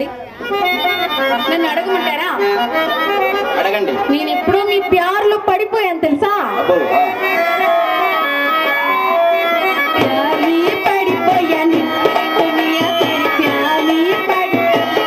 నన్ను అడగమంటారా అడగండి నేను ఎప్పుడూ మీ ప్యార్లో పడిపోయాను తెలుసా అబ్బో ఆ. ప్యారీ పడిపోయాను దునియా తెరి ప్యారీ పడి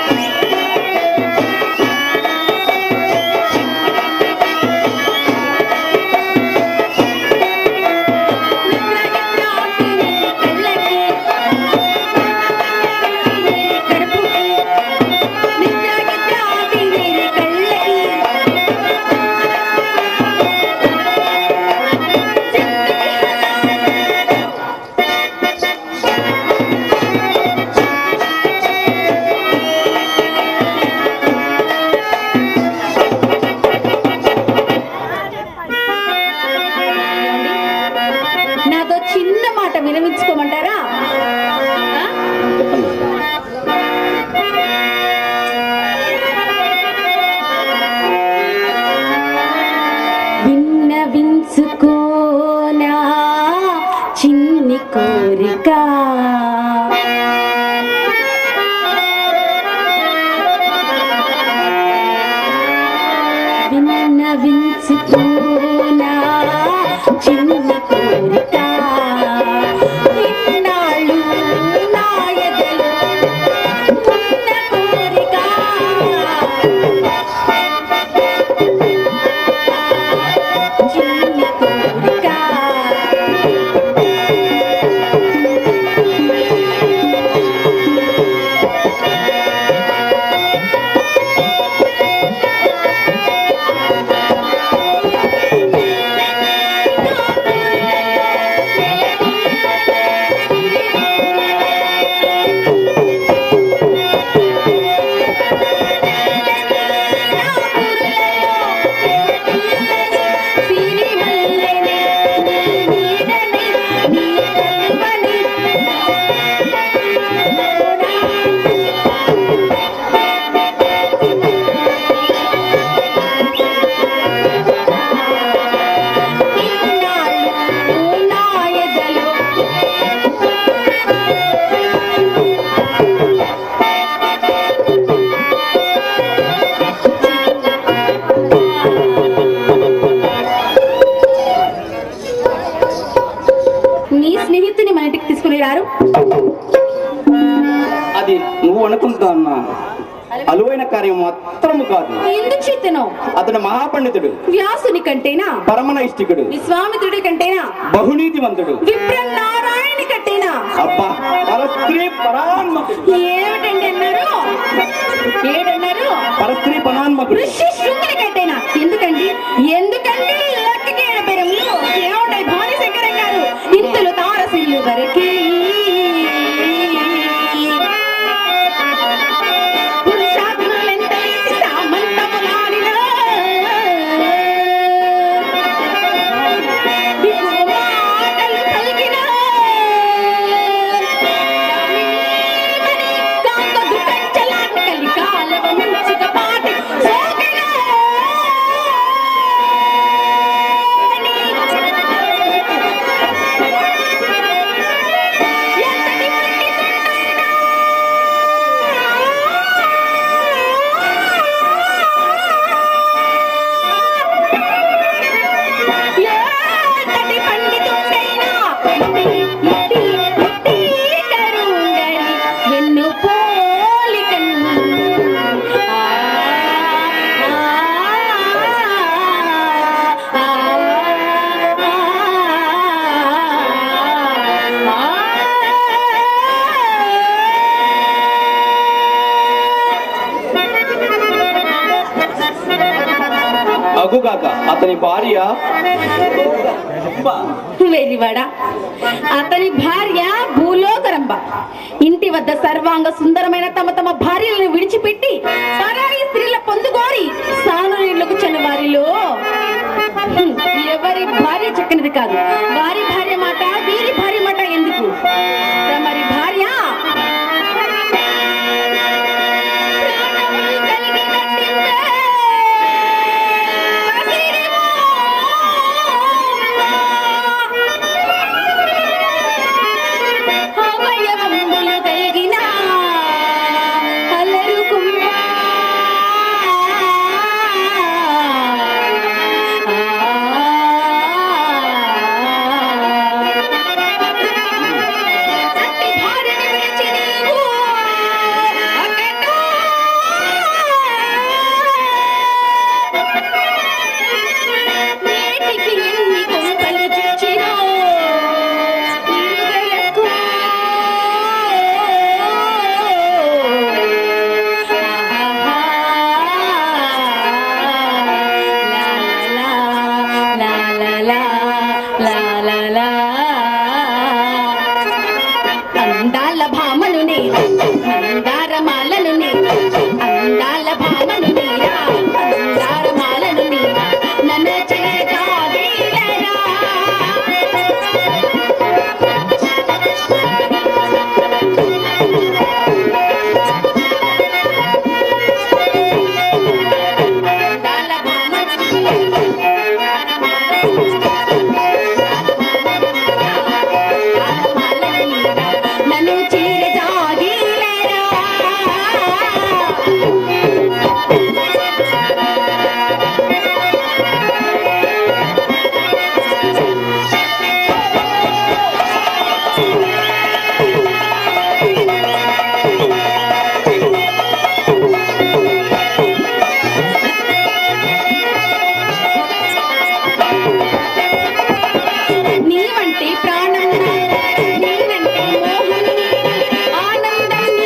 నాతో చిన్న మాట వినమించుకోమంటారా ఆ? విన్నవించుకోనా చిన్ని కోరిక విన్నవించుకోనా చిన్ని కోరిక ఇన్నాళ్ళు నా ఎదలో ఉన్న కోరిక చిన్ని కోరిక మీ స్నేహితుని మన ఇంటికి తీసుకుని రారు అది నువ్వు అనుకుంటున్న అలువైన కార్యం మాత్రము కాదు ఎందుకు చేతను అతడు మహాపండితుడు వ్యాసుని కంటేనా పరమనైష్టికుడు విశ్వామిత్రుడి కంటేనా బహునీతివంతుడు విప్ర నారాయణి కంటేనా అబ్బా పరస్త్రీ పరాన్మకుడు ఏమిటండి అన్నారు ఏడన్నారు పరస్త్రీ పరాన్మకుడు ఋషి శృంగుని కంటేనా ఎందుకండి ఎందుకండి లక్కకి ఏడబెరములు ఏముంటాయి భాని శంకరం గారు ఇంతులు తారసిల్లు వరకి పురుషార్థులెంత వేసి సామంతములాడినా దిగువ మాటలు పలికినా కాకదు కంచలాన్ని కలికాలవ ముంచుక పాటి సోకినా ఎంతటి పండితుడైనా ఇట్టి ఇట్టి ఇట్టి కరుంగని వెన్ను పోలికన్ ఆ, ఆ, ఆ, అగుగాక అతని భార్య వెలివాడ అతని భార్య భూలోకరంబ ఇంటి వద్ద సర్వాంగ సుందరమైన తమ తమ భార్యలను విడిచిపెట్టి పరాయి స్త్రీల పొందుకోరి సాను నీళ్లకు చెన్న వారిలో హ్మ్, ఎవరి భార్య చక్కనిది కాదు వారి భార్య మాట వీరి భార్య మాట ఎందుకు మరి భార్య ప్రాణములు కలిగినట్టిందే. అవయవములు కలిగిన అల్లరుకు మందారమాలను నీరా అందాల భామను నీరా మందారమాలను నీరా నన్ను చేజాడీలరా అందాల భామను నన్ను చీర జాగీలరా నీవంటే ప్రాణం నీవంటే మోహం ఆనందం నీ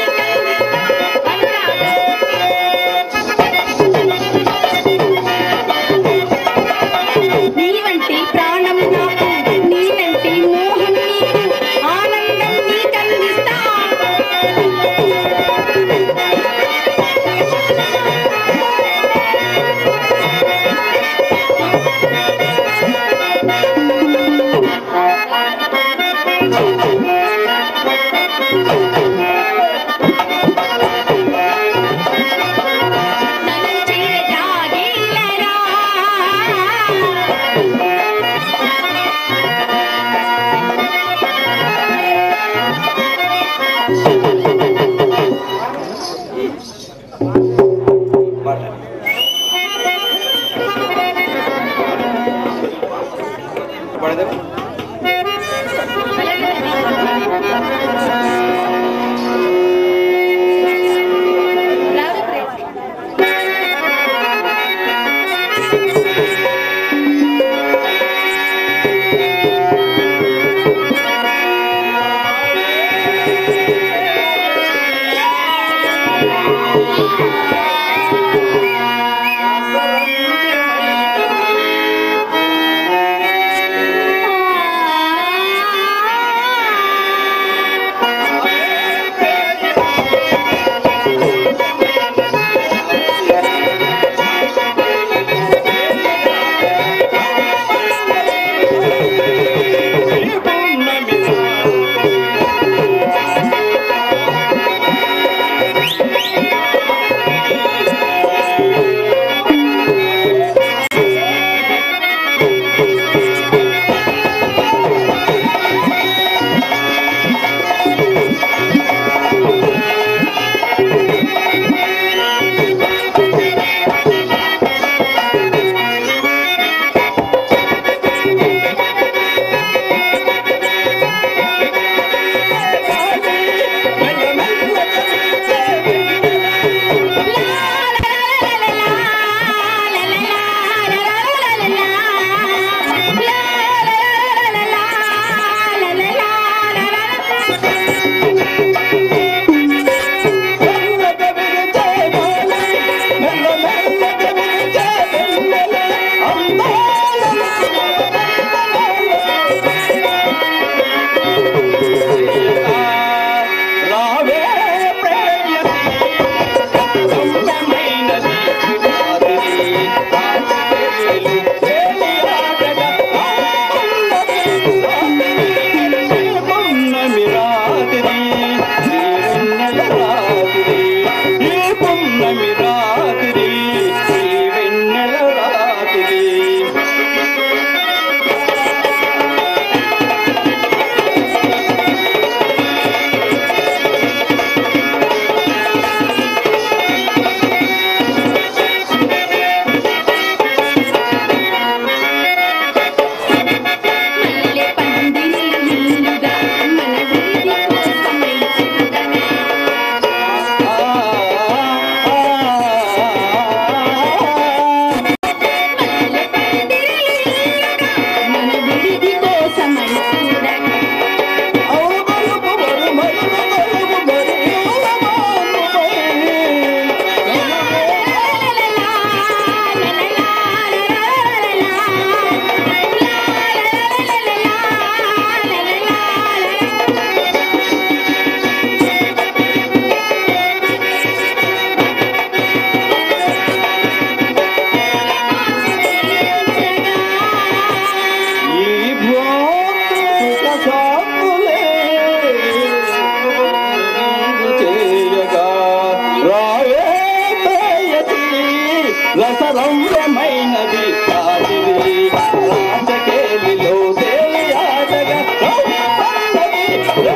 నీవంటే ప్రాణం నాకు నీవంటే మోహం నీకు ఆనందం నీ కందిస్తా నన్ను చీర జాగీలరా పడదే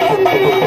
తండ్రి